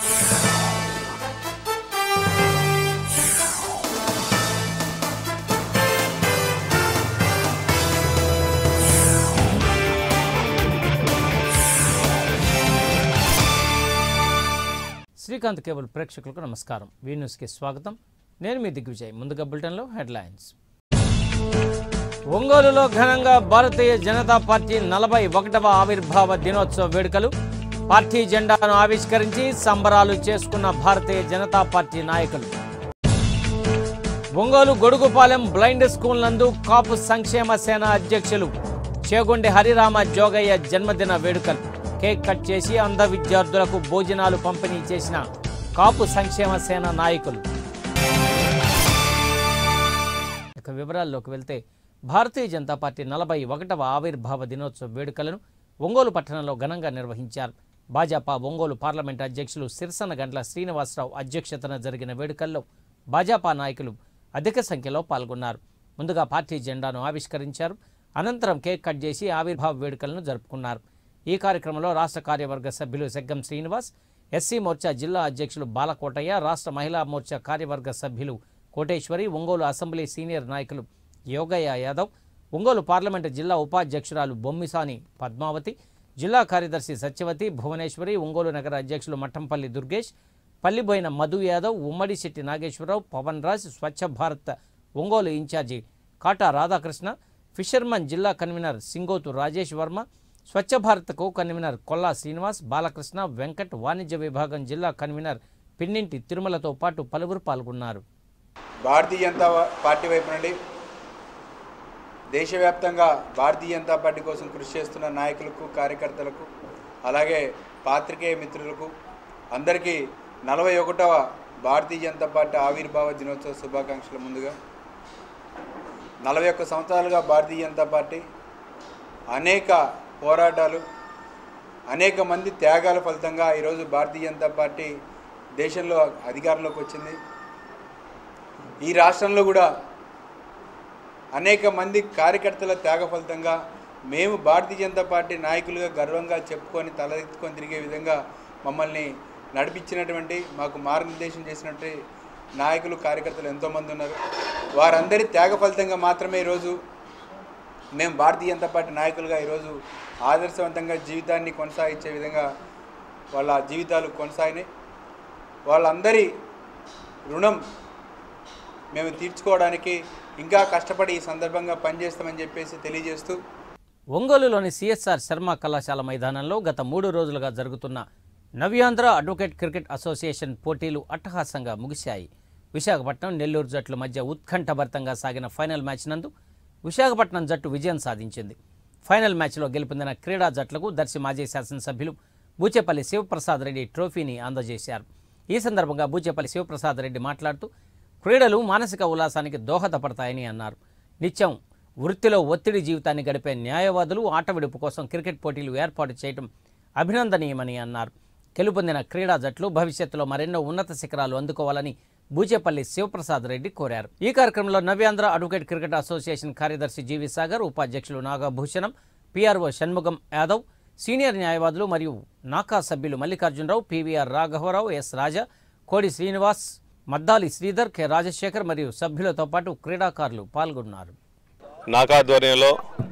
Srikanth cable ప్రేక్షకులకు నమస్కారం we న్యూస్కి స్వాగతం నేను మీ దిగ్విజయ్ ముందుగా బులెటిన్లో హెడ్లైన్స్ ఒంగోలులో ఘనంగా భారతీయ జనతా పార్టీ నలభై ఒకటవ ఆవిర్భావ దినోత్సవ వేడుకలు పార్టీ జెండాను ఆవిష్కరించి సంబరాలు చేసుకున్న భారతీయ జనతా పార్టీ నాయకులు ఒంగోలు గొడుగుపాలెం బ్లైండ్ స్కూల్ నందు కాపు సంక్షేమ సేన అధ్యక్షులు చేగొండి హరిరామ జోగయ్య జన్మదిన వేడుకలు కేక్ కట్ చేసి అంధ విద్యార్థులకు భోజనాలు పంపిణీ చేసిన కాపు సంక్షేమ సేన నాయకులు ఇక వివరాల్లోకి వెళ్తే భారతీయ జనతా పార్టీ నలభై ఒకటవ ఆవిర్భావ దినోత్సవ వేడుకలను ఒంగోలు పట్టణంలో ఘనంగా నిర్వహించారు భాజపా ఒంగోలు పార్లమెంట్ అధ్యక్షులు సిరిసన్న గండ్ల శ్రీనివాసరావు అధ్యక్షతన జరిగిన వేడుకల్లో భాజపా నాయకులు అధిక సంఖ్యలో పాల్గొన్నారు ముందుగా పార్టీ జెండాను ఆవిష్కరించారు అనంతరం కేక్ కట్ చేసి ఆవిర్భావ వేడుకలను జరుపుకున్నారు ఈ కార్యక్రమంలో రాష్ట్ర కార్యవర్గ సభ్యులు సెగ్గం శ్రీనివాస్ ఎస్సీ మోర్చా జిల్లా అధ్యక్షులు బాలకోటయ్య రాష్ట్ర మహిళా మోర్చా కార్యవర్గ సభ్యులు కోటేశ్వరి ఒంగోలు అసెంబ్లీ సీనియర్ నాయకులు యోగయ్య యాదవ్ ఒంగోలు పార్లమెంటు జిల్లా ఉపాధ్యక్షురాలు బొమ్మిసాని పద్మావతి జిల్లా కార్యదర్శి సత్యవతి భువనేశ్వరి ఒంగోలు నగర అధ్యక్షులు మఠంపల్లి దుర్గేష్ పల్లిబోయిన మధు యాదవ్ ఉమ్మడి శెట్టి నాగేశ్వరరావు పవన్ రాజ్ స్వచ్ఛ భారత్ ఒంగోలు ఇన్ఛార్జి కాటా రాధాకృష్ణ ఫిషర్మన్ జిల్లా convener Singothu Rajesh Varma Swachh Bharat co convener Kolla Srinivas Balakrishna Venkat వాణిజ్య విభాగం జిల్లా కన్వీనర్ పిన్నింటి తిరుమలతో పాటు పలువురు పాల్గొన్నారు భారతీయ జనతా పార్టీ వైపు నుండి దేశవ్యాప్తంగా భారతీయ జనతా పార్టీ కోసం కృషి చేస్తున్న నాయకులకు కార్యకర్తలకు అలాగే పాత్రికేయ మిత్రులకు అందరికీ నలభై ఒకటవ భారతీయ జనతా పార్టీ ఆవిర్భావ దినోత్సవ శుభాకాంక్షలు ముందుగా నలభై ఒక్క సంవత్సరాలుగా భారతీయ జనతా పార్టీ అనేక పోరాటాలు అనేక మంది త్యాగాల ఫలితంగా ఈరోజు భారతీయ జనతా పార్టీ దేశంలో అధికారంలోకి వచ్చింది ఈ రాష్ట్రంలో కూడా అనేక మంది కార్యకర్తల త్యాగ ఫలితంగా మేము భారతీయ జనతా పార్టీ నాయకులుగా గర్వంగా చెప్పుకొని తలెత్తుకొని తిరిగే విధంగా మమ్మల్ని నడిపించినటువంటి మాకు మార్గనిర్దేశం చేసినట్టు నాయకులు కార్యకర్తలు ఎంతోమంది ఉన్నారు వారందరి త్యాగ ఫలితంగా మాత్రమే ఈరోజు మేము భారతీయ జనతా పార్టీ నాయకులుగా ఈరోజు ఆదర్శవంతంగా జీవితాన్ని కొనసాగించే విధంగా వాళ్ళ జీవితాలు కొనసాగినాయి వాళ్ళందరి రుణం మేము తీర్చుకోవడానికి ఇంకా కష్టపడి ఈ సందర్భంగా పనిచేస్తామని చెప్పేసి తెలియజేస్తూ ఒంగోలులోని సిఎస్ఆర్ శర్మ కళాశాల మైదానంలో గత మూడు రోజులుగా జరుగుతున్న నవ్యాంధ్ర అడ్వకేట్ క్రికెట్ అసోసియేషన్ పోటీలు అట్టహాసంగా ముగిశాయి విశాఖపట్నం నెల్లూరు జట్ల మధ్య ఉత్కంఠభరితంగా సాగిన ఫైనల్ మ్యాచ్ నందు విశాఖపట్నం జట్టు విజయం సాధించింది ఫైనల్ మ్యాచ్లో గెలుపొందిన క్రీడా జట్లకు దర్శి మాజీ శాసనసభ్యులు బూచేపల్లి శివప్రసాద్ రెడ్డి ట్రోఫీని అందజేశారు ఈ సందర్భంగా బూచేపల్లి శివప్రసాద్ రెడ్డి మాట్లాడుతూ క్రీడలు మానసిక ఉల్లాసానికి దోహదపడతాయని అన్నారు నిత్యం వృత్తిలో ఒత్తిడి జీవితాన్ని గడిపే న్యాయవాదులు ఆట విడుపు కోసం క్రికెట్ పోటీలు ఏర్పాటు చేయడం అభినందనీయమని అన్నారు గెలుపొందిన క్రీడా జట్లు భవిష్యత్తులో మరెన్నో ఉన్నత శిఖరాలు అందుకోవాలని బూచేపల్లి శివప్రసాద్ రెడ్డి కోరారు ఈ కార్యక్రమంలో నవ్యాంధ్ర అడ్వకేట్ క్రికెట్ అసోసియేషన్ కార్యదర్శి జీవి సాగర్ ఉపాధ్యక్షులు నాగభూషణం పిఆర్ఓ షణ్ముగం యాదవ్ సీనియర్ న్యాయవాదులు మరియు నాకా సభ్యులు మల్లికార్జునరావు పివిఆర్ రాఘవరావు ఎస్ రాజా కోడి శ్రీనివాస్ మద్దాలి శ్రీధర్ కె రాజశేఖర్ మరియు సభ్యులతో పాటు క్రీడాకారులు పాల్గొన్నారు నాకా ఆధ్వర్యంలో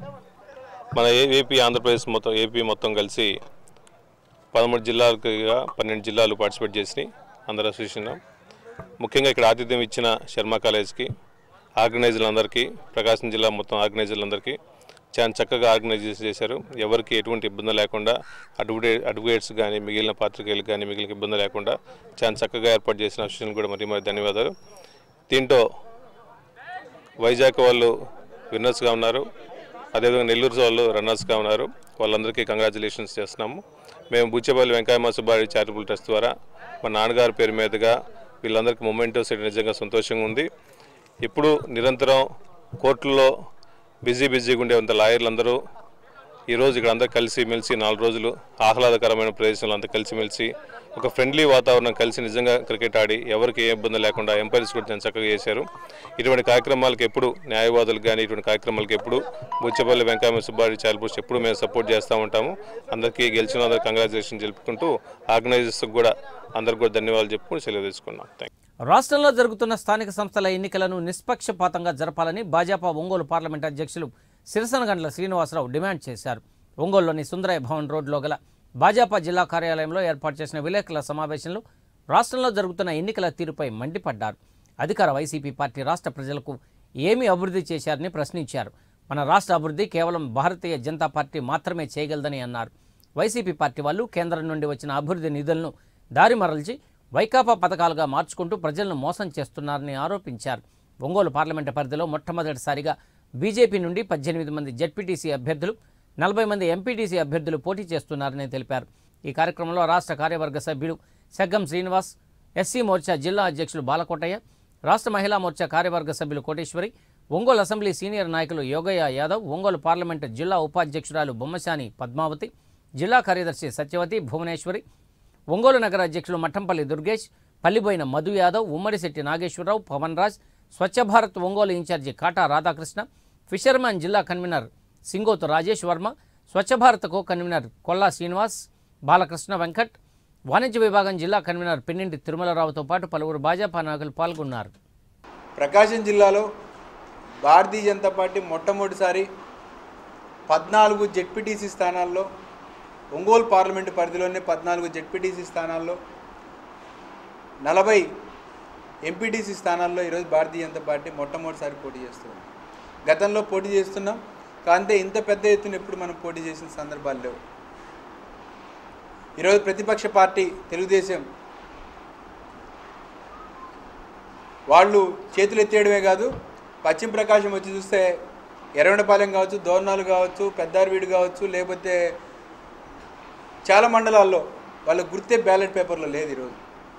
మన ఏ- ఏపీ ఆంధ్రప్రదేశ్ మొత్తం ఏపీ మొత్తం కలిసి పదమూడు జిల్లాలుగా పన్నెండు జిల్లాలు పార్టిసిపేట్ చేసినాయి అందరు అసోసియేషన్ ముఖ్యంగా ఇక్కడ ఆతిథ్యం ఇచ్చిన శర్మ కాలేజ్కి ఆర్గనైజర్లందరికీ ప్రకాశం జిల్లా మొత్తం ఆర్గనైజర్లందరికీ చాలా చక్కగా ఆర్గనైజ్ చేశారు ఎవరికి ఎటువంటి ఇబ్బంది లేకుండా అడ్వకేట్ అడ్వకేట్స్ కానీ మిగిలిన పాత్రికేయులకు కానీ మిగిలిన ఇబ్బంది లేకుండా చాలా చక్కగా ఏర్పాటు చేసిన అసోసియేషన్ కూడా మరీ మరి ధన్యవాదాలు దీంట్లో వైజాగ్ వాళ్ళు విన్నర్స్గా ఉన్నారు అదేవిధంగా నెల్లూరు వాళ్ళు రన్నర్స్గా ఉన్నారు వాళ్ళందరికీ కంగ్రాచులేషన్స్ చేస్తున్నాము మేము బుచ్చపల్లి వెంకయ్యమ్మ సుబ్బారెడ్డి చారిటబుల్ ట్రస్ట్ ద్వారా మా నాన్నగారి పేరు మీదుగా వీళ్ళందరికీ మొమెంటో సెట్ నిజంగా సంతోషంగా ఉంది ఇప్పుడు నిరంతరం కోర్టుల్లో బిజీ బిజీగా ఉండేంత లాయర్లందరూ ఈరోజు ఇక్కడ అందరూ కలిసి మెలిసి నాలుగు రోజులు ఆహ్లాదకరమైన ప్రదేశంలో అంతా కలిసిమెలిసి ఒక ఫ్రెండ్లీ వాతావరణం కలిసి నిజంగా క్రికెట్ ఆడి ఎవరికి ఏ ఇబ్బంది లేకుండా ఎంపైర్స్ కూడా చాలా చక్కగా చేశారు ఇటువంటి కార్యక్రమాలకు ఎప్పుడు న్యాయవాదులకు కానీ ఇటువంటి కార్యక్రమాలకు ఎప్పుడు బుచ్చపల్లి వెంకయ్య సుబ్బారెడ్డి చైల్డ్ పోస్ట్ ఎప్పుడు మేము సపోర్ట్ చేస్తూ ఉంటాము అందరికీ గెలిచిన అందరికి కంగ్రాచులేషన్ తెలుపుకుంటూ ఆర్గనైజర్స్కి కూడా అందరికి కూడా ధన్యవాదాలు చెప్పుకుని సెలవు తీసుకున్నాం థ్యాంక్ రాష్ట్రంలో జరుగుతున్న స్థానిక సంస్థల ఎన్నికలను నిష్పక్షపాతంగా జరపాలని భాజపా ఒంగోలు పార్లమెంట్ అధ్యక్షులు సిరసనగండ్ల శ్రీనివాసరావు డిమాండ్ చేశారు ఒంగోలులోని సుందరయ్య భవన్ రోడ్లో గల భాజపా జిల్లా కార్యాలయంలో ఏర్పాటు చేసిన విలేకరుల సమావేశంలో రాష్ట్రంలో జరుగుతున్న ఎన్నికల తీరుపై మండిపడ్డారు అధికార వైసీపీ పార్టీ రాష్ట్ర ప్రజలకు ఏమి అభివృద్ధి చేశారని ప్రశ్నించారు మన రాష్ట్ర అభివృద్ధి కేవలం భారతీయ జనతా పార్టీ మాత్రమే చేయగలదని అన్నారు వైసీపీ పార్టీ వాళ్ళు కేంద్రం నుండి వచ్చిన అభివృద్ధి నిధులను దారి మరల్చి వైకాపా పథకాలుగా మార్చుకుంటూ ప్రజలను మోసం చేస్తున్నారని ఆరోపించారు ఒంగోలు పార్లమెంటు పరిధిలో మొట్టమొదటిసారిగా బీజేపీ నుండి పద్దెనిమిది మంది జెడ్పీటీసీ అభ్యర్థులు నలభై మంది ఎంపీటీసీ అభ్యర్థులు పోటీ చేస్తున్నారని తెలిపారు ఈ కార్యక్రమంలో రాష్ట్ర కార్యవర్గ సభ్యులు సెగ్గం శ్రీనివాస్ ఎస్సీ మోర్చా జిల్లా అధ్యక్షులు బాలకోటయ్య రాష్ట్ర మహిళా మోర్చా కార్యవర్గ సభ్యులు కోటేశ్వరి ఒంగోలు అసెంబ్లీ సీనియర్ నాయకులు యోగయ్య యాదవ్ ఒంగోలు పార్లమెంటు జిల్లా ఉపాధ్యక్షురాలు బొమ్మశాని పద్మావతి జిల్లా కార్యదర్శి సత్యవతి భువనేశ్వరి ఒంగోలు నగర అధ్యక్షులు మఠంపల్లి దుర్గేష్ పల్లిబోయిన మధు యాదవ్ ఉమ్మడిశెట్టి నాగేశ్వరరావు పవన్ రాజ్ స్వచ్ఛ భారత్ ఒంగోలు ఇన్ఛార్జి కాటా రాధాకృష్ణ ఫిషర్మ్యాన్ జిల్లా convener Singothu Rajesh Varma Swachh Bharat co convener Kolla Srinivas Balakrishna Venkat వాణిజ్య విభాగం జిల్లా కన్వీనర్ పిన్నింటి తిరుమలరావుతో పాటు పలువురు భాజపా నాయకులు పాల్గొన్నారు ప్రకాశం జిల్లాలో భారతీయ జనతా పార్టీ మొట్టమొదటిసారి పద్నాలుగు జెడ్పీటీసీ స్థానాల్లో ఒంగోలు పార్లమెంటు పరిధిలోనే పద్నాలుగు జెడ్పీటీసీ స్థానాల్లో నలభై ఎంపీటీసీ స్థానాల్లో ఈరోజు భారతీయ జనతా పార్టీ మొట్టమొదటిసారి పోటీ చేస్తుంది గతంలో పోటీ చేస్తున్నాం కాంతే ఇంత పెద్ద ఎత్తున ఎప్పుడు మనం పోటీ చేసిన సందర్భాలు లేవు ఈరోజు ప్రతిపక్ష పార్టీ తెలుగుదేశం వాళ్ళు చేతులు ఎత్తేయడమే కాదు పశ్చిమ ప్రకాశం వచ్చి చూస్తే ఎర్రగొండపాలెం కావచ్చు దోర్నాలు కావచ్చు పెద్దారవీడు కావచ్చు లేకపోతే చాలా మండలాల్లో వాళ్ళ గుర్తే బ్యాలెట్ పేపర్లో లేదు ఈరోజు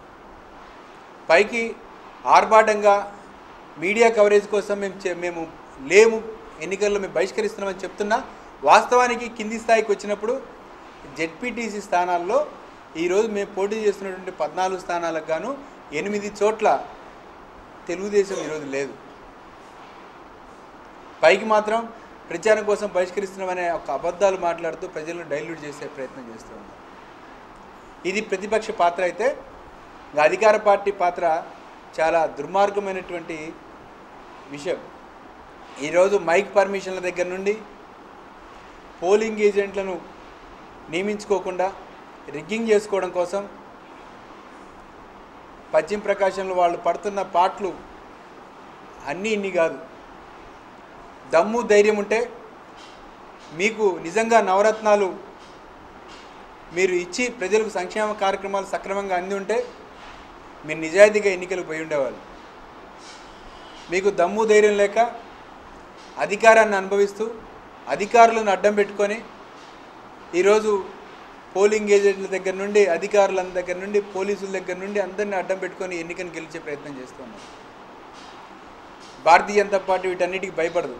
పైకి ఆర్భాటంగా మీడియా కవరేజ్ కోసం మేము చే- మేము లేము ఎన్నికల్లో మేము బహిష్కరిస్తున్నామని చెప్తున్నా వాస్తవానికి కింది స్థాయికి వచ్చినప్పుడు జెడ్పీటీసీ స్థానాల్లో ఈరోజు మేము పోటీ చేస్తున్నటువంటి పద్నాలుగు స్థానాలకు గాను ఎనిమిది చోట్ల తెలుగుదేశం ఈరోజు లేదు పైకి మాత్రం ప్రచారం కోసం బహిష్కరిస్తున్నామనే ఒక అబద్ధాలు మాట్లాడుతూ ప్రజలను డైల్యూట్ చేసే ప్రయత్నం చేస్తూ ఉన్నారు ఇది ప్రతిపక్ష పాత్ర అయితే ఇంకా అధికార పార్టీ పాత్ర చాలా దుర్మార్గమైనటువంటి విషయం ఈరోజు మైక్ పర్మిషన్ల దగ్గర నుండి పోలింగ్ ఏజెంట్లను నియమించుకోకుండా రిగ్గింగ్ చేసుకోవడం కోసం పశ్చిమ ప్రకాశంలో వాళ్ళు పడుతున్న పాటలు అన్నీ ఇన్ని కాదు దమ్ము ధైర్యం ఉంటే మీకు నిజంగా నవరత్నాలు మీరు ఇచ్చి ప్రజలకు సంక్షేమ కార్యక్రమాలు సక్రమంగా అంది ఉంటే మీరు నిజాయితీగా ఎన్నికలకు పోయి ఉండేవాళ్ళు మీకు దమ్ము ధైర్యం లేక అధికారాన్ని అనుభవిస్తూ అధికారులను అడ్డం పెట్టుకొని ఈరోజు పోలింగ్ ఏజెంట్ల దగ్గర నుండి అధికారుల దగ్గర నుండి పోలీసుల దగ్గర నుండి అందరిని అడ్డం పెట్టుకొని ఎన్నికను గెలిచే ప్రయత్నం చేస్తున్నారు భారతీయ జనతా పార్టీ వీటన్నిటికీ భయపడదు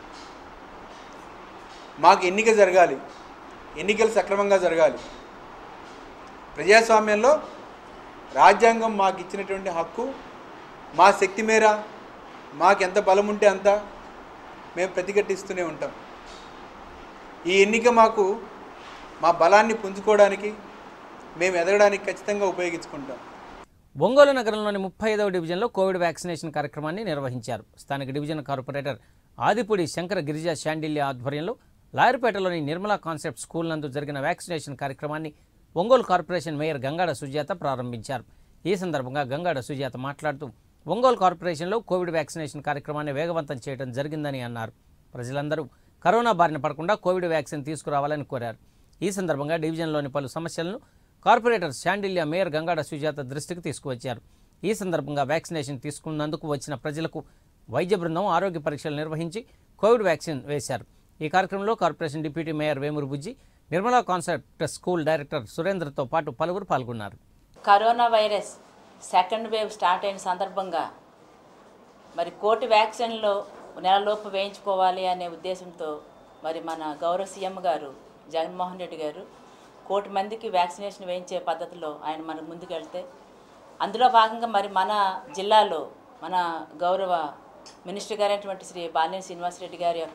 మాకు ఎన్నిక జరగాలి ఎన్నికలు సక్రమంగా జరగాలి ప్రజాస్వామ్యంలో రాజ్యాంగం మాకు ఇచ్చినటువంటి హక్కు మా శక్తి మేర మాకు ఎంత బలం ఉంటే అంత మేము ప్రతిఘటిస్తూనే ఉంటాం ఈ ఎన్నిక మాకు మా బలాన్ని పుంజుకోవడానికి మేము ఎదగడానికి ఖచ్చితంగా ఉపయోగించుకుంటాం ఒంగోలు నగరంలోని ముప్పై ఐదవ డివిజన్లో కోవిడ్ వ్యాక్సినేషన్ కార్యక్రమాన్ని నిర్వహించారు స్థానిక డివిజన్ కార్పొరేటర్ ఆదిపూడి శంకర గిరిజ శాండిల్య ఆధ్వర్యంలో లాయర్పేటలోని నిర్మలా కాన్సెప్ట్ స్కూల్ నందు జరిగిన వ్యాక్సినేషన్ కార్యక్రమాన్ని ఒంగోలు కార్పొరేషన్ మేయర్ గంగాడ సుజాత ప్రారంభించారు ఈ సందర్భంగా గంగాడ సుజాత మాట్లాడుతూ ఒంగోలు కార్పొరేషన్లో కోవిడ్ వ్యాక్సినేషన్ కార్యక్రమాన్ని వేగవంతం చేయడం జరిగిందని అన్నారు ప్రజలందరూ కరోనా బారిన పడకుండా కోవిడ్ వ్యాక్సిన్ తీసుకురావాలని కోరారు ఈ సందర్భంగా డివిజన్లోని పలు సమస్యలను కార్పొరేటర్ శాండిల్య మేయర్ గంగాడ సుజాత దృష్టికి తీసుకువచ్చారు ఈ సందర్భంగా వ్యాక్సినేషన్ తీసుకున్నందుకు వచ్చిన ప్రజలకు వైద్య బృందం ఆరోగ్య పరీక్షలు నిర్వహించి కోవిడ్ వ్యాక్సిన్ వేశారు ఈ కార్యక్రమంలో corporation deputy mayor Vemuru Bujji Nirmala concept school director సురేంద్రతో పాటు పలువురు పాల్గొన్నారు corona virus second wave start అయిన సందర్భంగా మరి కోటి వ్యాక్సిన్లు నెలలోపు వేయించుకోవాలి అనే ఉద్దేశంతో మరి మన గౌరవ సీఎం గారు జగన్మోహన్ రెడ్డి గారు కోటి మందికి వ్యాక్సినేషన్ వేయించే పద్ధతిలో ఆయన మనకు ముందుకెళ్తే అందులో భాగంగా మరి మన జిల్లాలో మన గౌరవ మినిస్టర్ గారైనటువంటి శ్రీ బాలినేని శ్రీనివాసరెడ్డి గారి యొక్క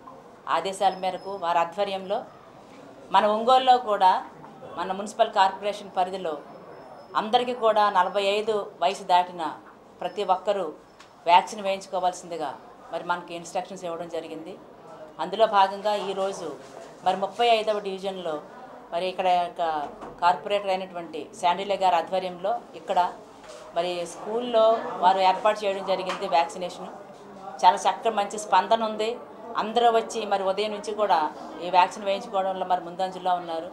ఆదేశాల మేరకు వారి ఆధ్వర్యంలో మన ఒంగోలులో కూడా మన మున్సిపల్ కార్పొరేషన్ పరిధిలో అందరికీ కూడా నలభై ఐదు వయసు దాటిన ప్రతి ఒక్కరూ వ్యాక్సిన్ వేయించుకోవాల్సిందిగా మరి మనకి ఇన్స్ట్రక్షన్స్ ఇవ్వడం జరిగింది అందులో భాగంగా ఈరోజు మరి ముప్పై ఐదవ డివిజన్లో మరి ఇక్కడ యొక్క కార్పొరేటర్ అయినటువంటి శాండిలే గారి ఆధ్వర్యంలో ఇక్కడ మరి స్కూల్లో వారు ఏర్పాటు చేయడం జరిగింది వ్యాక్సినేషన్ చాలా చక్కగా మంచి స్పందన ఉంది అందరూ వచ్చి మరి ఉదయం నుంచి కూడా ఈ వ్యాక్సిన్ వేయించుకోవడంలో మరి ముందంజలో ఉన్నారు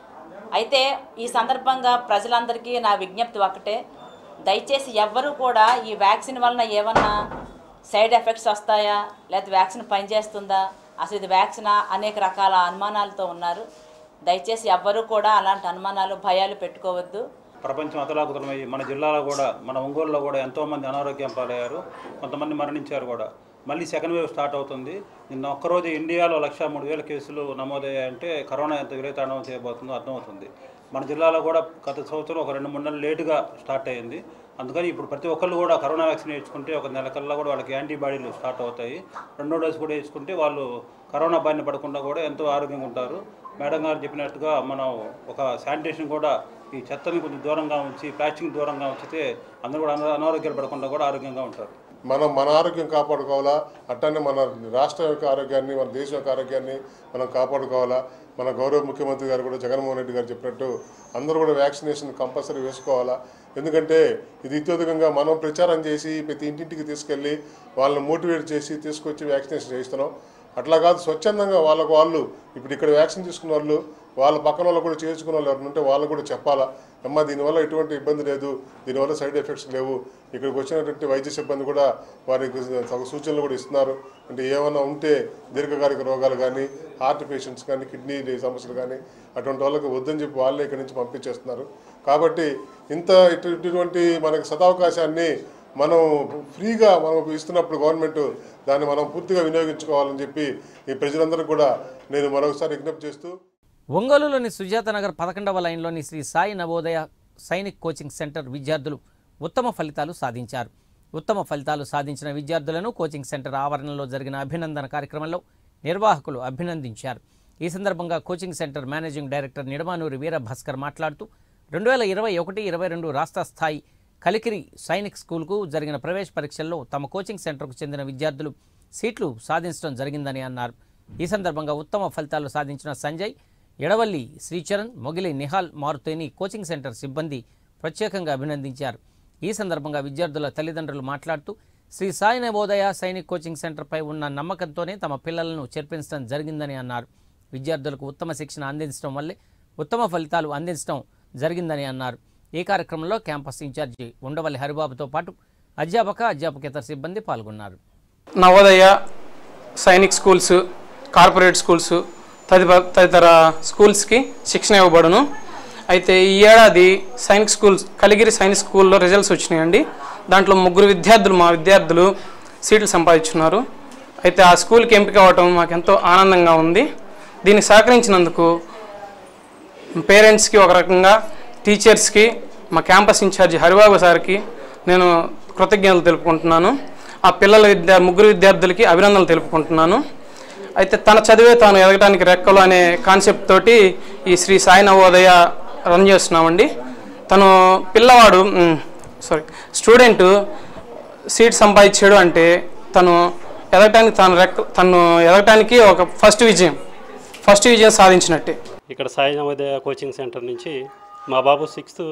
అయితే ఈ సందర్భంగా ప్రజలందరికీ నా విజ్ఞప్తి ఒకటే దయచేసి ఎవ్వరూ కూడా ఈ వ్యాక్సిన్ వలన ఏమన్నా సైడ్ ఎఫెక్ట్స్ వస్తాయా లేకపోతే వ్యాక్సిన్ పనిచేస్తుందా అసలు ఇది వ్యాక్సినా అనేక రకాల అనుమానాలతో ఉన్నారు దయచేసి ఎవ్వరూ కూడా అలాంటి అనుమానాలు భయాలు పెట్టుకోవద్దు ప్రపంచం అతలాకుతలమయ్యి మన జిల్లాలో కూడా మన ఒంగోలులో కూడా ఎంతోమంది అనారోగ్యం పాలయ్యారు కొంతమంది మరణించారు కూడా మళ్ళీ సెకండ్ వేవ్ స్టార్ట్ అవుతుంది నిన్న ఒక్కరోజు ఇండియాలో లక్ష మూడు వేల కేసులు నమోదయ్యాయంటే కరోనా ఎంత విరేతాండవం చేయబోతుందో అర్థమవుతుంది మన జిల్లాలో కూడా గత సంవత్సరం ఒక రెండు మూడు నెలలు లేటుగా స్టార్ట్ అయ్యింది అందుకని ఇప్పుడు ప్రతి ఒక్కళ్ళు కూడా కరోనా వ్యాక్సిన్ వేసుకుంటే ఒక నెల కల్లా కూడా వాళ్ళకి యాంటీబాడీలు స్టార్ట్ అవుతాయి రెండో డోసు కూడా వేసుకుంటే వాళ్ళు కరోనా బారిన పడకుండా కూడా ఎంతో ఆరోగ్యంగా ఉంటారు మేడం గారు చెప్పినట్టుగా మనం ఒక శానిటేషన్ కూడా ఈ చెత్తని కొంచెం దూరంగా ఉంచి ప్లాస్టిక్ దూరంగా ఉంచితే అందరూ కూడా అనా- అనారోగ్యాలు పడకుండా కూడా ఆరోగ్యంగా ఉంటారు మనం మన ఆరోగ్యం కాపాడుకోవాలా అట్టనే మన రాష్ట్రం యొక్క ఆరోగ్యాన్ని మన దేశం యొక్క ఆరోగ్యాన్ని మనం కాపాడుకోవాలా మన గౌరవ ముఖ్యమంత్రి గారు కూడా జగన్మోహన్ రెడ్డి గారు చెప్పినట్టు అందరూ కూడా వ్యాక్సినేషన్ కంపల్సరీ వేసుకోవాలా ఎందుకంటే ఇది ఇత్యధికంగా మనం ప్రచారం చేసి ప్రతి ఇంటింటికి తీసుకెళ్ళి వాళ్ళని మోటివేట్ చేసి తీసుకొచ్చి వ్యాక్సినేషన్ చేయిస్తున్నాం అట్లా కాదు స్వచ్ఛందంగా వాళ్ళకు వాళ్ళు ఇప్పుడు ఇక్కడ వ్యాక్సిన్ తీసుకున్న వాళ్ళు వాళ్ళ పక్కన వాళ్ళు కూడా చేర్చుకున్న వాళ్ళు ఎవరు ఉంటే వాళ్ళు కూడా చెప్పాలా అమ్మ దీనివల్ల ఎటువంటి ఇబ్బంది లేదు దీనివల్ల సైడ్ ఎఫెక్ట్స్ లేవు ఇక్కడికి వచ్చినటువంటి వైద్య సిబ్బంది కూడా వారికి తగు సూచనలు కూడా ఇస్తున్నారు అంటే ఏమైనా ఉంటే దీర్ఘకాలిక రోగాలు కానీ హార్ట్ పేషెంట్స్ కానీ కిడ్నీ సమస్యలు కానీ అటువంటి వాళ్ళకి వద్దని చెప్పి వాళ్ళే ఇక్కడి నుంచి పంపించేస్తున్నారు కాబట్టి ఇంత ఇటు- ఇటువంటి మనకి సదావకాశాన్ని మనం ఫ్రీగా మనం ఇస్తున్నప్పుడు గవర్నమెంట్ దాన్ని మనం పూర్తిగా వినియోగించుకోవాలని చెప్పి ఈ ప్రజలందరూ కూడా నేను మరొకసారి విజ్ఞప్తి చేస్తూ ఒంగోలులోని సుజాత నగర్ పదకొండవ లైన్లోని శ్రీ సాయి నవోదయ సైనిక్ కోచింగ్ సెంటర్ విద్యార్థులు ఉత్తమ ఫలితాలు సాధించారు ఉత్తమ ఫలితాలు సాధించిన విద్యార్థులను కోచింగ్ సెంటర్ ఆవరణలో జరిగిన అభినందన కార్యక్రమంలో నిర్వాహకులు అభినందించారు ఈ సందర్భంగా coaching centre managing director Nidamanuri Veerabhaskar మాట్లాడుతూ రెండు వేల ఇరవై ఒకటి ఇరవై రెండు రాష్ట్ర స్థాయి కలికిరి సైనిక్ స్కూల్కు జరిగిన ప్రవేశ పరీక్షల్లో తమ కోచింగ్ సెంటర్కు చెందిన విద్యార్థులు సీట్లు సాధించడం జరిగిందని అన్నారు ఈ సందర్భంగా ఉత్తమ ఫలితాలు సాధించిన సంజయ్ ఎడవల్లి శ్రీచరణ్ మొగిలి నిహాల్ మారుతేని కోచింగ్ సెంటర్ సిబ్బంది ప్రత్యేకంగా అభినందించారు ఈ సందర్భంగా విద్యార్థుల తల్లిదండ్రులు మాట్లాడుతూ శ్రీ సాయి నవోదయ సైనిక్ కోచింగ్ సెంటర్పై ఉన్న నమ్మకంతోనే తమ పిల్లలను చేర్పించడం జరిగిందని అన్నారు విద్యార్థులకు ఉత్తమ శిక్షణ అందించడం వల్లే ఉత్తమ ఫలితాలు అందించడం జరిగిందని అన్నారు ఈ కార్యక్రమంలో క్యాంపస్ ఇన్ఛార్జి ఉండవల్లి హరిబాబుతో పాటు అధ్యాపక అధ్యాపకేతర సిబ్బంది పాల్గొన్నారు Navodaya Sainik schools corporate schools తదితర తదితర స్కూల్స్కి శిక్షణ ఇవ్వబడును అయితే ఈ ఏడాది సైనిక్ స్కూల్స్ కలిగిరి సైనిక్ స్కూల్లో రిజల్ట్స్ వచ్చినాయండి దాంట్లో ముగ్గురు విద్యార్థులు మా విద్యార్థులు సీట్లు సంపాదించున్నారు అయితే ఆ స్కూల్కి ఎంపిక అవ్వటం మాకు ఎంతో ఆనందంగా ఉంది దీనికి సహకరించినందుకు పేరెంట్స్కి ఒక రకంగా టీచర్స్కి మా క్యాంపస్ ఇన్ఛార్జి హరిబాబు సార్కి నేను కృతజ్ఞతలు తెలుపుకుంటున్నాను ఆ పిల్లల విద్యా ముగ్గురు విద్యార్థులకి అభినందనలు తెలుపుకుంటున్నాను అయితే తన చదివే తాను ఎదగడానికి రెక్కలు అనే కాన్సెప్ట్ తోటి ఈ శ్రీ సాయి నవోదయ రన్ చేస్తున్నామండి తను పిల్లవాడు సారీ స్టూడెంట్ సీట్ సంపాదించాడు అంటే తను ఎదగటానికి తను రెక్క తను ఎదగటానికి ఒక ఫస్ట్ విజయం ఫస్ట్ విజయం సాధించినట్టే ఇక్కడ సాయి నవోదయ కోచింగ్ సెంటర్ నుంచి మా బాబు సిక్స్త్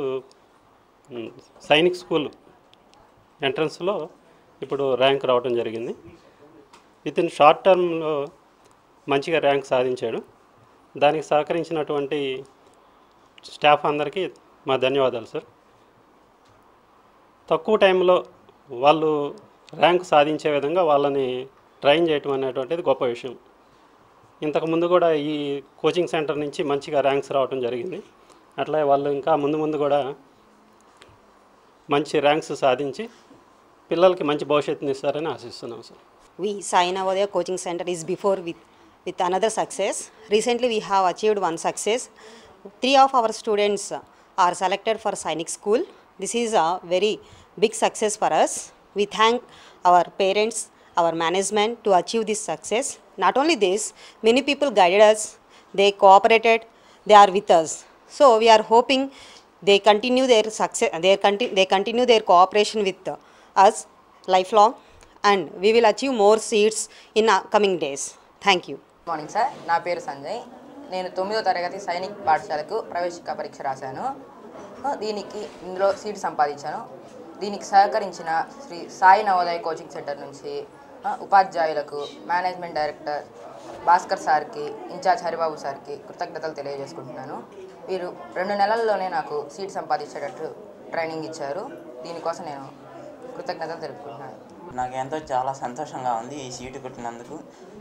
మ్, సైనిక్ స్కూల్ ఎంట్రన్స్లో ఇప్పుడు ర్యాంక్ రావడం జరిగింది విత్ ఇన్ షార్ట్ టర్మ్లో మంచిగా ర్యాంక్ సాధించాడు దానికి సహకరించినటువంటి స్టాఫ్ అందరికీ మా ధన్యవాదాలు సార్ తక్కువ టైంలో వాళ్ళు ర్యాంక్ సాధించే విధంగా వాళ్ళని ట్రైన్ చేయటం అనేటువంటిది గొప్ప విషయం ఇంతకు ముందు కూడా ఈ కోచింగ్ సెంటర్ నుంచి మంచిగా ర్యాంక్స్ రావడం జరిగింది అట్లా వాళ్ళు ఇంకా ముందు ముందు కూడా మంచి ర్యాంక్స్ సాధించి పిల్లలకి మంచి భవిష్యత్తుని ఇస్తారని ఆశిస్తున్నాం sir We Sai Navodaya coaching center is before with with another success. Recently we have achieved one success. three of our students are selected for Sainik School. This is a very big success for us. We thank our parents, our management to achieve this success. Not only this, many people guided us, they cooperated, they are with us. So we are hoping they continue their success, they, conti- they continue their cooperation with us lifelong and we will achieve more seats in uh, coming days. Thank you. Morning sir నా పేరు సంజయ్ నేను తొమ్మిదో తరగతి సైనిక్ పాఠశాలకు ప్రవేశిక పరీక్ష రాశాను దీనికి ఇందులో సీట్ సంపాదించాను దీనికి సహకరించిన శ్రీ సాయి నవోదయ కోచింగ్ సెంటర్ నుంచి ఆ, ఉపాధ్యాయులకు మేనేజ్మెంట్ డైరెక్టర్ భాస్కర్ సార్కి ఇన్ఛార్జ్ హరిబాబు సార్కి కృతజ్ఞతలు తెలియజేసుకుంటున్నాను వీరు రెండు నెలల్లోనే నాకు సీట్ సంపాదించేటట్టు ట్రైనింగ్ ఇచ్చారు దీనికోసం నేను కృతజ్ఞతలు తెలుపుకుంటున్నాను నాకు ఎంతో చాలా సంతోషంగా ఉంది ఈ సీటు కొట్టినందుకు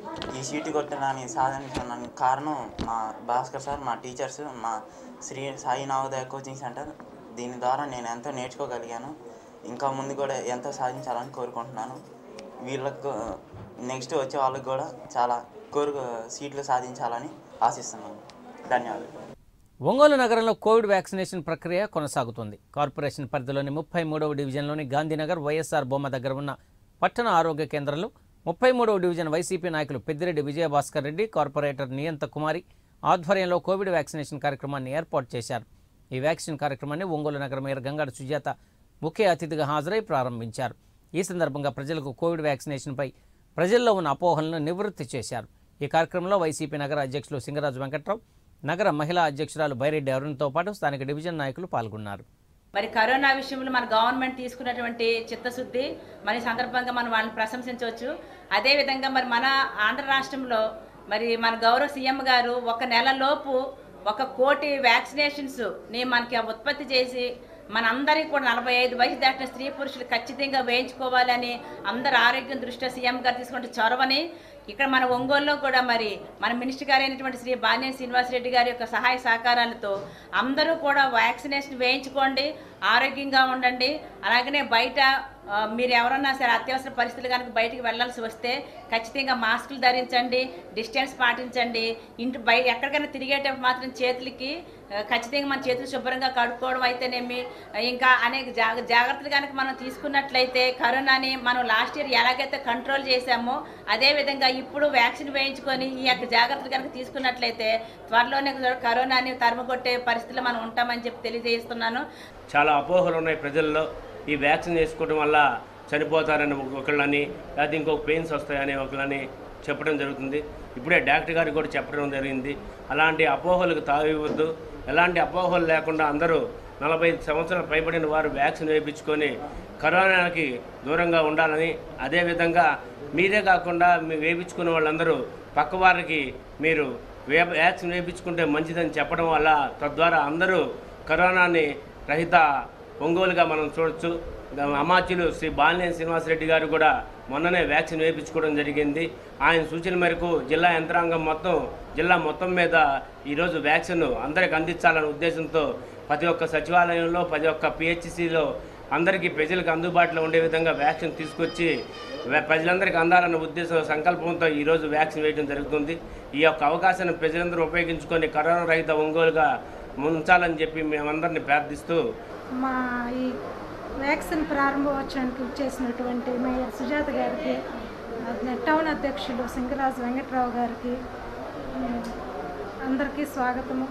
ఈ సీటు కొట్టడానికి సాధించడానికి కారణం మా భాస్కర్ సార్ మా టీచర్స్ మా శ్రీ సాయి నవోదయ కోచింగ్ సెంటర్ దీని ద్వారా నేను ఎంతో నేర్చుకోగలిగాను ఇంకా ముందు కూడా ఎంతో సాధించాలని కోరుకుంటున్నాను వీళ్ళకు నెక్స్ట్ వచ్చే వాళ్ళకి కూడా చాలా కోరు సీట్లు సాధించాలని ఆశిస్తున్నాను ధన్యవాదాలు ఒంగోలు నగరంలో కోవిడ్ వ్యాక్సినేషన్ ప్రక్రియ కొనసాగుతుంది కార్పొరేషన్ పరిధిలోని ముప్పై మూడవ డివిజన్లోని గాంధీనగర్ వైఎస్ఆర్ బొమ్మ దగ్గర ఉన్న పట్టణ ఆరోగ్య కేంద్రంలో ముప్పై మూడవ డివిజన్ వైసీపీ నాయకులు పెద్దిరెడ్డి విజయభాస్కర్ రెడ్డి కార్పొరేటర్ నియంత కుమారి ఆధ్వర్యంలో కోవిడ్ వ్యాక్సినేషన్ కార్యక్రమాన్ని ఏర్పాటు చేశారు ఈ వ్యాక్సిన్ కార్యక్రమాన్ని ఒంగోలు నగర మేయర్ గంగాడ సుజాత ముఖ్య అతిథిగా హాజరై ప్రారంభించారు ఈ సందర్భంగా ప్రజలకు కోవిడ్ వ్యాక్సినేషన్పై ప్రజల్లో ఉన్న అపోహలను నివృత్తి చేశారు ఈ కార్యక్రమంలో వైసీపీ నగర అధ్యక్షులు సింగరాజు వెంకట్రావు నగర మహిళా అధ్యక్షురాలు బైరెడ్డి అరుణ్తో పాటు స్థానిక డివిజన్ నాయకులు పాల్గొన్నారు మరి కరోనా విషయంలో మన గవర్నమెంట్ తీసుకున్నటువంటి చిత్తశుద్ధి మరి ఈ సందర్భంగా మనం వాళ్ళని ప్రశంసించవచ్చు అదేవిధంగా మరి మన ఆంధ్ర రాష్ట్రంలో మరి మన గౌరవ సీఎం గారు ఒక నెల లోపు ఒక కోటి వ్యాక్సినేషన్స్ ని మనకి ఉత్పత్తి చేసి మనందరికీ కూడా నలభై ఐదు వయసు దాటిన స్త్రీ పురుషులు ఖచ్చితంగా వేయించుకోవాలని అందరి ఆరోగ్యం దృష్ట్యా సీఎం గారు తీసుకున్న చొరవని ఇక్కడ మన ఒంగోలులో కూడా మరి మన మినిస్టర్ గారు అయినటువంటి శ్రీ బాలినేని శ్రీనివాసరెడ్డి గారి యొక్క సహాయ సహకారాలతో అందరూ కూడా వ్యాక్సినేషన్ వేయించుకోండి ఆరోగ్యంగా ఉండండి అలాగనే బయట ఆ, మీరు ఎవరన్నా సరే అత్యవసర పరిస్థితులు కనుక బయటికి వెళ్ళాల్సి వస్తే ఖచ్చితంగా మాస్కులు ధరించండి డిస్టెన్స్ పాటించండి ఇంటి బయట ఎక్కడికైనా తిరిగేటప్పుడు మాత్రం చేతులకి ఆ, ఖచ్చితంగా మన చేతులు శుభ్రంగా కడుక్కోవడం అయితేనేమి ఇంకా అనేక జాగ జాగ్రత్తలు కనుక మనం తీసుకున్నట్లయితే కరోనాని మనం లాస్ట్ ఇయర్ ఎలాగైతే కంట్రోల్ చేశామో అదే విధంగా ఇప్పుడు వ్యాక్సిన్ వేయించుకొని ఈ యొక్క జాగ్రత్తలు కనుక తీసుకున్నట్లయితే త్వరలోనే కరోనాని తరుముకొట్టే పరిస్థితిలో మనం ఉంటామని చెప్పి తెలియజేస్తున్నాను చాలా అపోహలు ఉన్నాయి ప్రజల్లో ఈ వ్యాక్సిన్ వేసుకోవడం వల్ల చనిపోతారని ఒకళ్ళని లేకపోతే ఇంకొక పెయిన్స్ వస్తాయని ఒకళ్ళని చెప్పడం జరుగుతుంది ఇప్పుడే డాక్టర్ గారికి కూడా చెప్పడం జరిగింది అలాంటి అపోహలకు తావివ్వద్దు ఎలాంటి అపోహలు లేకుండా అందరూ నలభై ఐదు సంవత్సరాలు పైబడిన వారు వ్యాక్సిన్ వేయించుకొని కరోనాకి దూరంగా ఉండాలని అదేవిధంగా మీరే కాకుండా మీ వేయించుకునే వాళ్ళందరూ పక్క వారికి మీరు వే వ్యాక్సిన్ వేయించుకుంటే మంచిదని చెప్పడం వల్ల తద్వారా అందరూ కరోనాని రహిత ఒంగోలుగా మనం చూడొచ్చు అమాత్యులు శ్రీ బాలినేని శ్రీనివాసరెడ్డి గారు కూడా మొన్ననే వ్యాక్సిన్ వేయించుకోవడం జరిగింది ఆయన సూచన మేరకు జిల్లా యంత్రాంగం మొత్తం జిల్లా మొత్తం మీద ఈరోజు వ్యాక్సిన్ అందరికి అందించాలనే ఉద్దేశంతో ప్రతి ఒక్క సచివాలయంలో ప్రతి ఒక్క పిహెచ్సిలో అందరికీ ప్రజలకు అందుబాటులో ఉండే విధంగా వ్యాక్సిన్ తీసుకొచ్చి వే- ప్రజలందరికీ అందాలన్న ఉద్దేశం సంకల్పంతో ఈరోజు వ్యాక్సిన్ వేయడం జరుగుతుంది ఈ యొక్క అవకాశాన్ని ప్రజలందరూ ఉపయోగించుకొని కరోనా రహిత ఒంగోలుగా ఉంచాలని చెప్పి మేమందరినీ ప్రార్థిస్తూ మా ఈ వ్యాక్సిన్ ప్రారంభోత్సవానికి చేసినటువంటి మేయర్ సుజాత గారికి అదే టౌన్ అధ్యక్షులు సింగరాజు వెంకట్రావు గారికి ఉమ్, అందరికీ స్వాగతము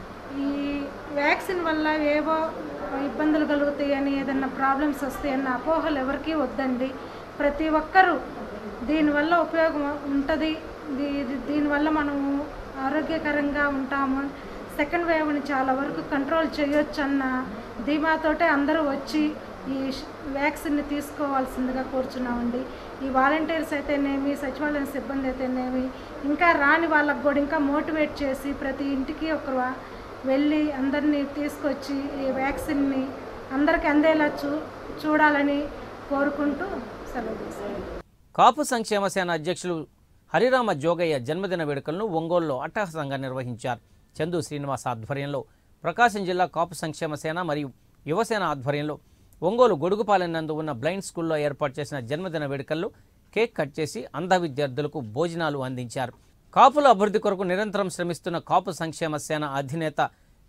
ఈ వ్యాక్సిన్ వల్ల ఏవో ఇబ్బందులు కలుగుతాయని ఏదన్నా ప్రాబ్లమ్స్ వస్తాయన్న అపోహలు ఎవరికీ వద్దండి ప్రతి ఒక్కరూ దీనివల్ల ఉపయోగం ఉంటుంది దీ- దీనివల్ల మనము ఆరోగ్యకరంగా ఉంటాము సెకండ్ వేవ్ని చాలా వరకు కంట్రోల్ చేయొచ్చు అన్న ధీమాతోటే అందరూ వచ్చి ఈ ష్- వ్యాక్సిన్ని తీసుకోవాల్సిందిగా కోరుచున్నామండి ఈ వాలంటీర్స్ అయితేనేమి సచివాలయం సిబ్బంది అయితేనేమి ఇంకా రాని వాళ్ళకు కూడా ఇంకా మోటివేట్ చేసి ప్రతి ఇంటికి ఒకరు వెళ్ళి అందరినీ తీసుకొచ్చి ఈ వ్యాక్సిన్ని అందరికీ అందేలా చూ చూడాలని కోరుకుంటూ సెలవు తీసుకుంటాం కాపు సంక్షేమ సేన అధ్యక్షులు హరిరామ జోగయ్య జన్మదిన వేడుకలను ఒంగోలులో అట్టహాసంగా నిర్వహించారు చందు శ్రీనివాస్ ఆధ్వర్యంలో ప్రకాశం జిల్లా కాపు సంక్షేమ సేన మరియు యువసేన ఆధ్వర్యంలో ఒంగోలు గొడుగుపాలెం నందు ఉన్న బ్లైండ్ స్కూల్లో ఏర్పాటు చేసిన జన్మదిన వేడుకల్లో కేక్ కట్ చేసి అంధ విద్యార్థులకు భోజనాలు అందించారు కాపుల అభివృద్ధి కొరకు నిరంతరం శ్రమిస్తున్న కాపు సంక్షేమ సేన అధినేత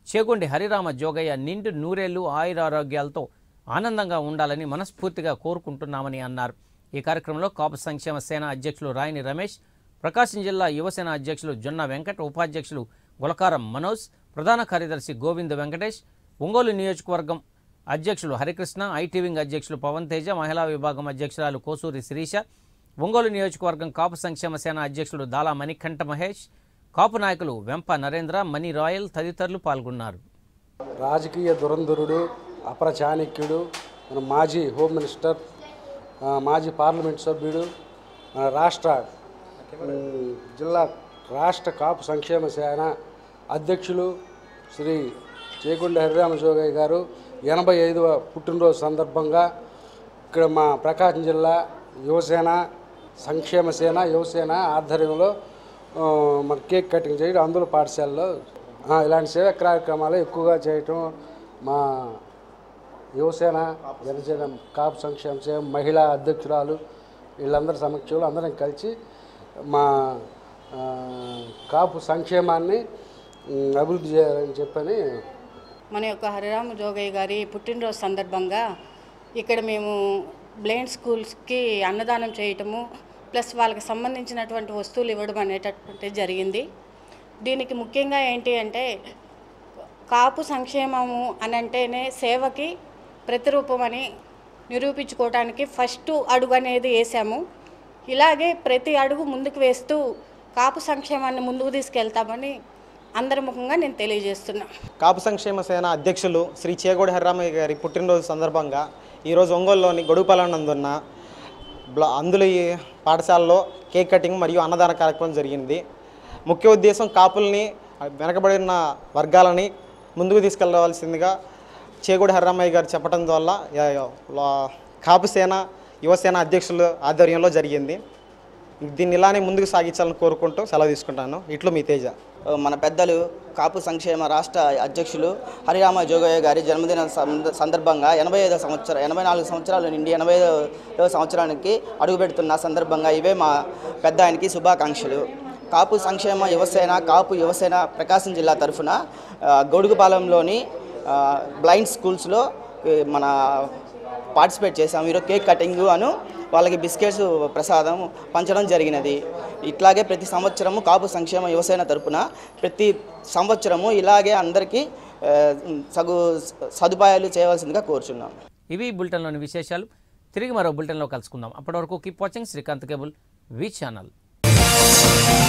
చేగొండి హరిరామ జోగయ్య నిండు నూరేళ్లు ఆయురారోగ్యాలతో ఆనందంగా ఉండాలని మనస్ఫూర్తిగా కోరుకుంటున్నామని అన్నారు ఈ కార్యక్రమంలో కాపు సంక్షేమ సేన అధ్యక్షులు రాయని రమేష్ ప్రకాశం జిల్లా యువసేన అధ్యక్షులు జొన్న వెంకట్ ఉపాధ్యక్షులు గులకారం మనోజ్ ప్రధాన కార్యదర్శి గోవింద్ వెంకటేష్ ఒంగోలు నియోజకవర్గం అధ్యక్షులు హరికృష్ణ ఐటీ వింగ్ అధ్యక్షులు పవన్ తేజ మహిళా విభాగం అధ్యక్షురాలు కోసూరి శిరీష ఒంగోలు నియోజకవర్గం కాపు సంక్షేమ సేన అధ్యక్షులు దాలా మణికంఠ మహేష్ కాపు నాయకులు వెంప నరేంద్ర మణి రాయల్ తదితరులు పాల్గొన్నారు రాజకీయ దురంధరుడు అపర చాణక్యుడు మన మాజీ హోమ్ మినిస్టర్ ఆ, మాజీ పార్లమెంట్ సభ్యుడు మన రాష్ట్ర ఉమ్, జిల్లా రాష్ట్ర కాపు సంక్షేమ సేన అధ్యక్షులు శ్రీ చేకొండ హరిరామ జోగయ్య గారు ఎనభై ఐదవ పుట్టినరోజు సందర్భంగా ఇక్కడ మా ప్రకాశం జిల్లా యువసేన సంక్షేమ సేన యువసేన ఆధ్వర్యంలో ఆ, మన కేక్ కటింగ్ చేయడం అందులో పాఠశాలలో ఆ, ఇలాంటి సేవా కార్యక్రమాలు ఎక్కువగా చేయటం మా యువసేన జనసేన కాపు సంక్షేమ సేవ మహిళా అధ్యక్షురాలు వీళ్ళందరి సమక్షంలో అందరం కలిసి మా ఆ, కాపు సంక్షేమాన్ని ఉమ్, అభివృద్ధి చేయాలని చెప్పని మన యొక్క హరిరామ జోగయ్య గారి పుట్టినరోజు సందర్భంగా ఇక్కడ మేము బ్లైండ్ స్కూల్స్కి అన్నదానం చేయటము ప్లస్ వాళ్ళకి సంబంధించినటువంటి వస్తువులు ఇవ్వడం అనేటటువంటి జరిగింది దీనికి ముఖ్యంగా ఏంటి అంటే కాపు సంక్షేమము అని అంటేనే సేవకి ప్రతిరూపం అని నిరూపించుకోవడానికి ఫస్ట్ అడుగు అనేది వేసాము ఇలాగే ప్రతి అడుగు ముందుకు వేస్తూ కాపు సంక్షేమాన్ని ముందుకు తీసుకెళ్తామని అందరి ముఖంగా నేను తెలియజేస్తున్నా కాపు సంక్షేమ సేన అధ్యక్షులు శ్రీ చేగోడి హరిరామయ్య గారి పుట్టినరోజు సందర్భంగా ఈరోజు ఒంగోలులోని గొడుగుపాలనందున్న బ్లా అందులో ఈ పాఠశాలలో కేక్ కటింగ్ మరియు అన్నదాన కార్యక్రమం జరిగింది ముఖ్య ఉద్దేశం కాపుల్ని వెనకబడిన వర్గాలని ముందుకు తీసుకెళ్ళవలసిందిగా చేగోడి హరిరామయ్య గారు చెప్పడం వల్ల యా- యా- లా- కాపు సేన యువసేన అధ్యక్షుల ఆధ్వర్యంలో జరిగింది దీన్ని ఇలానే ముందుకు సాగించాలని కోరుకుంటూ సెలవు తీసుకుంటాను ఇట్లు మీ తేజ మన పెద్దలు కాపు సంక్షేమ రాష్ట్ర అధ్యక్షులు హరిరామ జోగయ్య గారి జన్మదిన సంద- సందర్భంగా ఎనభై ఐదో సంవత్సరం ఎనభై నాలుగు సంవత్సరాల నుండి ఎనభై ఐదో సంవత్సరానికి అడుగుపెడుతున్న సందర్భంగా ఇవే మా పెద్ద ఆయనకి శుభాకాంక్షలు కాపు సంక్షేమ యువసేన కాపు యువసేన ప్రకాశం జిల్లా తరఫున ఆ, గొడుగుపాలెంలోని ఆ, బ్లైండ్ స్కూల్స్లో ఈ, మన పార్టిసిపేట్ చేశాము ఈరోజు కేక్ కటింగ్ అను వాళ్ళకి బిస్కెట్స్ ప్రసాదం పంచడం జరిగినది ఇట్లాగే ప్రతి సంవత్సరము కాపు సంక్షేమ యువసేన తరపున ప్రతి సంవత్సరము ఇలాగే అందరికీ ఆ, సగు సదుపాయాలు చేయవలసిందిగా కోరుచున్నాం ఇవి ఈ బులెటిన్లోని విశేషాలు తిరిగి మరో బులెటిన్లో కలుసుకుందాం అప్పటి వరకు keep watching Srikanth cable V channel